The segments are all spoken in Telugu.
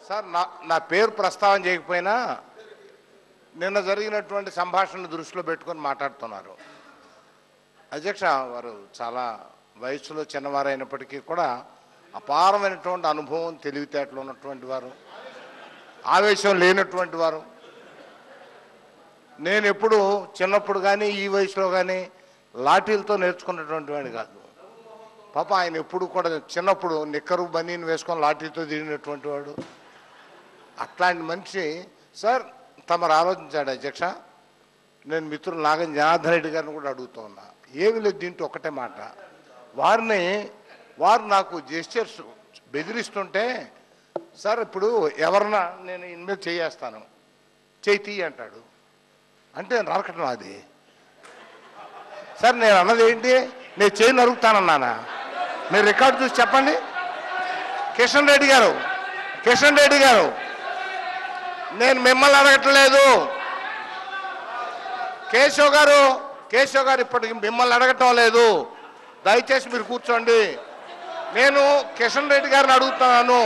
సార్ నా నా పేరు ప్రస్తావన చేయకపోయినా నిన్న జరిగినటువంటి సంభాషణ దృష్టిలో పెట్టుకొని మాట్లాడుతున్నారు అధ్యక్ష వారు చాలా వయసులో చిన్నవారైనప్పటికీ కూడా అపారమైనటువంటి అనుభవం తెలివితేటలు ఉన్నటువంటి వారు ఆవేశం లేనటువంటి వారు నేను ఎప్పుడు చిన్నప్పుడు కానీ ఈ వయసులో కానీ లాఠీలతో నేర్చుకున్నటువంటి వాడిని కాదు పాప ఆయన ఎప్పుడు కూడా చిన్నప్పుడు నిక్కరు బనీని వేసుకొని లాఠీతో తిరిగినటువంటి వాడు అట్లాంటి మనిషి సార్ తమరు ఆలోచించాడు అధ్యక్ష నేను మిత్రులు నాగం జనార్దన్ రెడ్డి గారిని కూడా అడుగుతూ ఉన్నా ఏమి లేదు దీంట్లో ఒకటే మాట వారిని వారు నాకు జెస్చర్స్ బెదిరిస్తుంటే సార్ ఇప్పుడు ఎవరన్నా నేను ఇన్ మీద చేయేస్తాను చేయి తీయి అంటాడు అంటే నరకటం అది సార్ నేను అన్నది ఏంటి నేను చేయి నరుకుతానన్నానా మీరు రికార్డు చూసి చెప్పండి కిషన్ రెడ్డి గారు కిషన్ రెడ్డి గారు నేను మిమ్మల్ని అడగట్లేదు కేశవ్ గారు కేశవ్ గారు ఇప్పటికి మిమ్మల్ని అడగటం లేదు దయచేసి మీరు కూర్చోండి నేను కిషన్ రెడ్డి గారిని అడుగుతున్నాను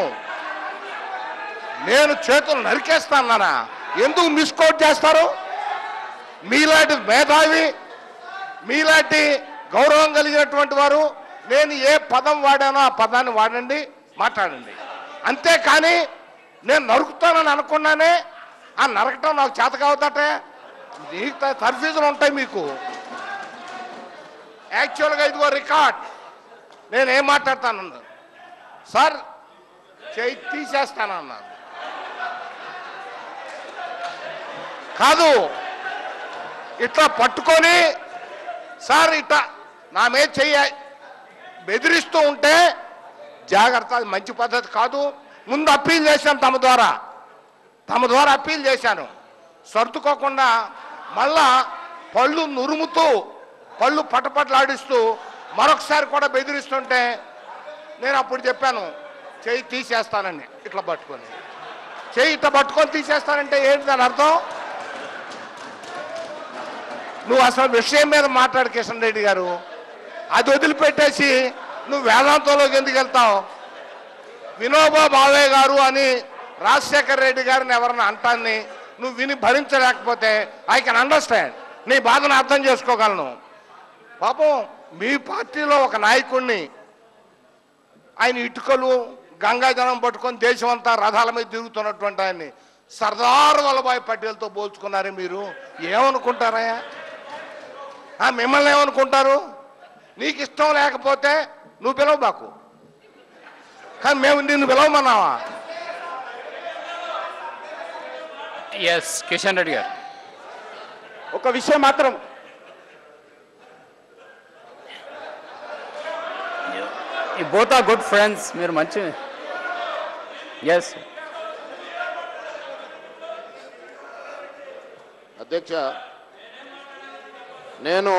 నేను చేతులు నరికేస్తానా ఎందుకు మిస్కోట్ చేస్తారు మీలాంటి మేధావి మీలాంటి గౌరవం కలిగినటువంటి వారు నేను ఏ పదం వాడానో ఆ పదాన్ని వాడండి మాట్లాడండి అంతేకాని నేను నరుకుతానని అనుకున్నానే ఆ నరకటం నాకు చేత కావద్దటే నీకు తర్ఫీజులు ఉంటాయి మీకు యాక్చువల్గా ఇదిగో రికార్డ్ నేను ఏం మాట్లాడతాను సార్ చేయి తీసేస్తానన్నాను కాదు ఇట్లా పట్టుకొని సార్ ఇట్లా నా మీద చెయ్య బెదిరిస్తూ ఉంటే జాగ్రత్త అది మంచి పద్ధతి కాదు ముందు అప్పీల్ చేశాను తమ ద్వారా తమ ద్వారా అప్పీల్ చేశాను సర్దుకోకుండా మళ్ళా పళ్ళు నురుముతూ పళ్ళు పటపటలాడిస్తూ మరొకసారి కూడా బెదిరిస్తుంటే నేను అప్పుడు చెప్పాను చెయ్యి తీసేస్తానని ఇట్లా పట్టుకొని చెయ్యి ఇట్లా పట్టుకొని తీసేస్తానంటే ఏంటి దాని అర్థం నువ్వు అసలు విషయం మీద మాట్లాడు కిషన్ రెడ్డి గారు అది వదిలిపెట్టేసి నువ్వు వేదాంతంలోకి ఎందుకు వెళ్తావు వినోబా భావే గారు అని రాజశేఖర్ రెడ్డి గారిని ఎవరన్నా అంటాన్ని నువ్వు విని భరించలేకపోతే ఐ కెన్ అండర్స్టాండ్ నీ బాధను అర్థం చేసుకోగలను పాపం మీ పార్టీలో ఒక నాయకుడిని ఆయన ఇటుకలు గంగాజలం పట్టుకొని దేశం అంతా రథాల మీద తిరుగుతున్నటువంటి ఆయన్ని సర్దార్ వల్లభాయ్ పటేల్తో పోల్చుకున్నారే మీరు ఏమనుకుంటారయ్యా ఆ, మిమ్మల్ని ఏమనుకుంటారు నీకు ఇష్టం లేకపోతే నువ్వు పిలవు మాకు కానీ మేము నిన్ను పిలవమన్నావా ఎస్ కిషన్ రెడ్డి గారు ఒక విషయం మాత్రం ఈ బోత్ ఆర్ గుడ్ ఫ్రెండ్స్ మీరు మంచి ఎస్ అధ్యక్ష నేను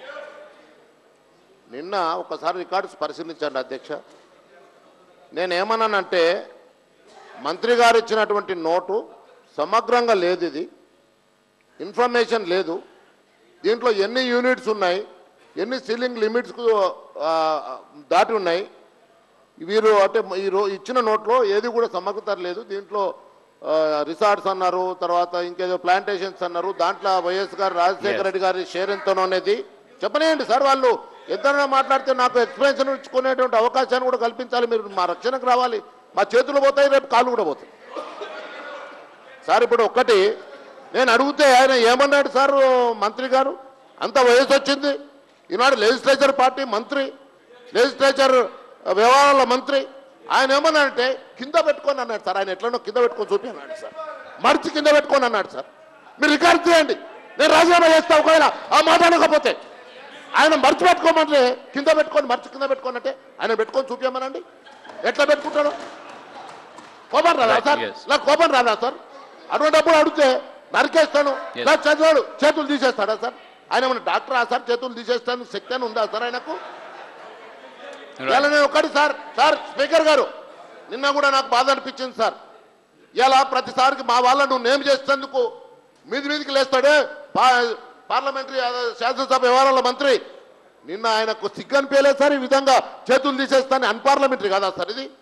నిన్న ఒకసారి రికార్డ్స్ పరిశీలించండి అధ్యక్ష నేను ఏమన్నానంటే మంత్రి గారు ఇచ్చినటువంటి నోటు సమగ్రంగా లేదు ఇది ఇన్ఫర్మేషన్ లేదు దీంట్లో ఎన్ని యూనిట్స్ ఉన్నాయి ఎన్ని సీలింగ్ లిమిట్స్కు దాటి ఉన్నాయి వీరు అంటే ఈ రో ఇచ్చిన నోట్లో ఏది కూడా సమగ్రత లేదు దీంట్లో ఆ, రిసార్ట్స్ అన్నారు తర్వాత ఇంకేదో ప్లాంటేషన్స్ అన్నారు దాంట్లో వైఎస్ గారు రాజశేఖర Yes. రెడ్డి గారి షేర్ ఎంతనో అనేది చెప్పనేయండి సార్ వాళ్ళు ఎంతైనా మాట్లాడితే నాకు ఎక్స్ప్లెనేషన్ ఇచ్చుకునేటువంటి అవకాశాన్ని కూడా కల్పించాలి మీరు మా రక్షణకు రావాలి మా చేతులు పోతాయి రేపు కాళ్ళు కూడా పోతాయి సార్ ఇప్పుడు ఒక్కటి నేను అడిగితే ఆయన ఏమన్నాడు సార్ మంత్రి గారు అంత వయసు వచ్చింది ఈనాడు లెజిస్లేచర్ పార్టీ మంత్రి లెజిస్లేచర్ వ్యవహారాల మంత్రి ఆయన ఏమన్నాడంటే కింద పెట్టుకొని అన్నాడు సార్ ఆయన ఎట్లనో కింద పెట్టుకొని చూపి అన్నాడు సార్ మర్చి కింద పెట్టుకొని అన్నాడు సార్ మీరు రికార్డ్ చేయండి నేను రాజీనామా చేస్తా ఒకవేళ ఆ మాట అనకపోతే ఆయన మర్చి పెట్టుకోమంటే కింద పెట్టుకొని మర్చి కింద పెట్టుకొని అంటే ఆయన పెట్టుకొని చూపించమనండి ఎట్లా పెట్టుకుంటాడు కోపం రాదా Right, సార్ yes. నాకు కోపం రాదా సార్ అటువంటిప్పుడు అడిగితే నరికేస్తాను Yes. నా చదివాడు చేతులు తీసేస్తాడా సార్ ఆయన ఏమన్నా డాక్టరా సార్ చేతులు తీసేస్తాను శక్తి అని ఉందా సార్ ఆయనకు ఇవాళ నేను ఒకటి సార్ సార్ స్పీకర్ గారు నిన్న కూడా నాకు బాధ అనిపించింది సార్ ఇలా ప్రతిసారికి మా వాళ్ళను నువ్వు నేమ్ చేసేందుకు మీది మీదికి లేస్తాడే పా- పార్లమెంటరీ అదే శాసనసభ వ్యవహారాల మంత్రి నిన్న ఆయనకు సిగ్గు అనిపించలేదు సార్ ఈ విధంగా చేతులు తీసేస్తాను అన్పార్లమెంటరీ కదా సార్ ఇది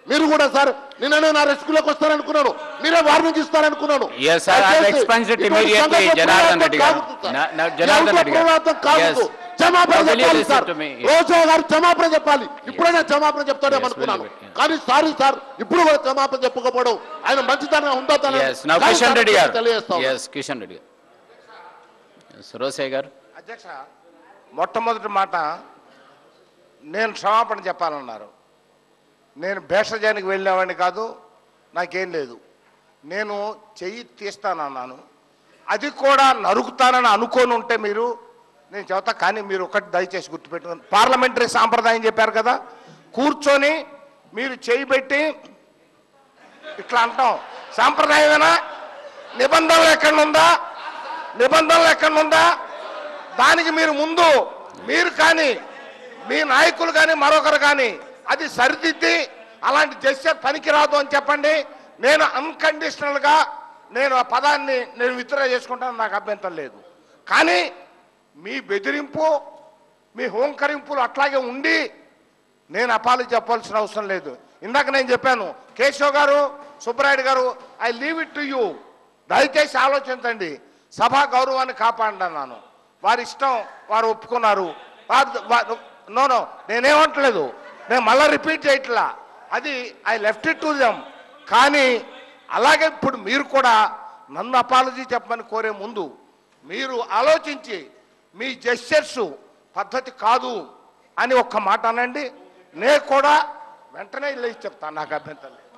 మీరు కూడా సార్ నిన్ననే నా రెస్క్యూలోకి వస్తారనుకున్నాను మీరే వార్నింగ్ ఇస్తారనుకున్నాను Yes, sir. I have దయచేసి expunged it ఇటువంటి immediately, సంఘటన జనార్దన్ రెడ్డి గారు. కాకూడదు సార్. నా- నా- ఈ జనార్దన్ అవుట రెడ్డి గారు. ప్రమాదం కాకూడదు. Yes. క్షమాపణ Now, will you చెప్పాలి listen sir to me? Yes. Roja గారు క్షమాపణ చెప్పాలి ఇప్పుడైనా క్షమాపణ చెప్తాడేమో Yes, అనుకున్నాను will you? కానీ సారీ సార్ ఇప్పుడు కూడా క్షమాపణ చెప్పకపోవడం ఆయన మంచితనం ఉందాతనం ఎస్ నవ్ కానీ కిషన్ సార్ రెడ్డి గారు తెలియజేస్తాం ఎస్ కిషన్ రెడ్డి గారు ఎస్ రోసయ్య గారు అధ్యక్ష మొట్టమొదటి మాట నేను క్షమాపణ చెప్పాలన్నారు నేను భేషజానికి వెళ్ళేవాడిని కాదు నాకేం లేదు నేను చెయ్యి తీస్తానన్నాను అది కూడా నరుకుతానని అనుకోని ఉంటే మీరు నేను చెబుతా కానీ మీరు ఒకటి దయచేసి గుర్తుపెట్టుకోండి పార్లమెంటరీ సాంప్రదాయం చెప్పారు కదా కూర్చొని మీరు చేయి పెట్టి ఇట్లా అంటాం సాంప్రదాయమేనా నిబంధనలు ఎక్కడ ఉందా నిబంధనలు ఎక్కడ ఉందా దానికి మీరు ముందు మీరు కానీ మీ నాయకులు కానీ మరొకరు కానీ అది సరిదిద్ది అలాంటి జస్టిస్ పనికిరాదు అని చెప్పండి నేను అన్కండిషనల్గా నేను ఆ పదాన్ని నేను విత్డ్రా చేసుకుంటాను నాకు అభ్యంతరం లేదు కానీ మీ బెదిరింపు మీ హోంకరింపులు అట్లాగే ఉండి నేను అపాలు చెప్పాల్సిన అవసరం లేదు ఇందాక నేను చెప్పాను కేశవ్ గారు సుబ్బరాయుడు గారు I leave it to you దయచేసి ఆలోచించండి సభా గౌరవాన్ని కాపాడన్నాను వారి ఇష్టం వారు ఒప్పుకున్నారు వారు వారు నో నో నేనేమంటలేదు నేను మళ్ళీ రిపీట్ చేయట్లా అది I left it to them కానీ అలాగే ఇప్పుడు మీరు కూడా నన్ను అపాలజీ చెప్పమని కోరే ముందు మీరు ఆలోచించి మీ జెస్చర్స్ పద్ధతి కాదు అని ఒక్క మాట అనండి నేను కూడా వెంటనే లేచి చెప్తాను నాకు అభ్యంతరం లేదు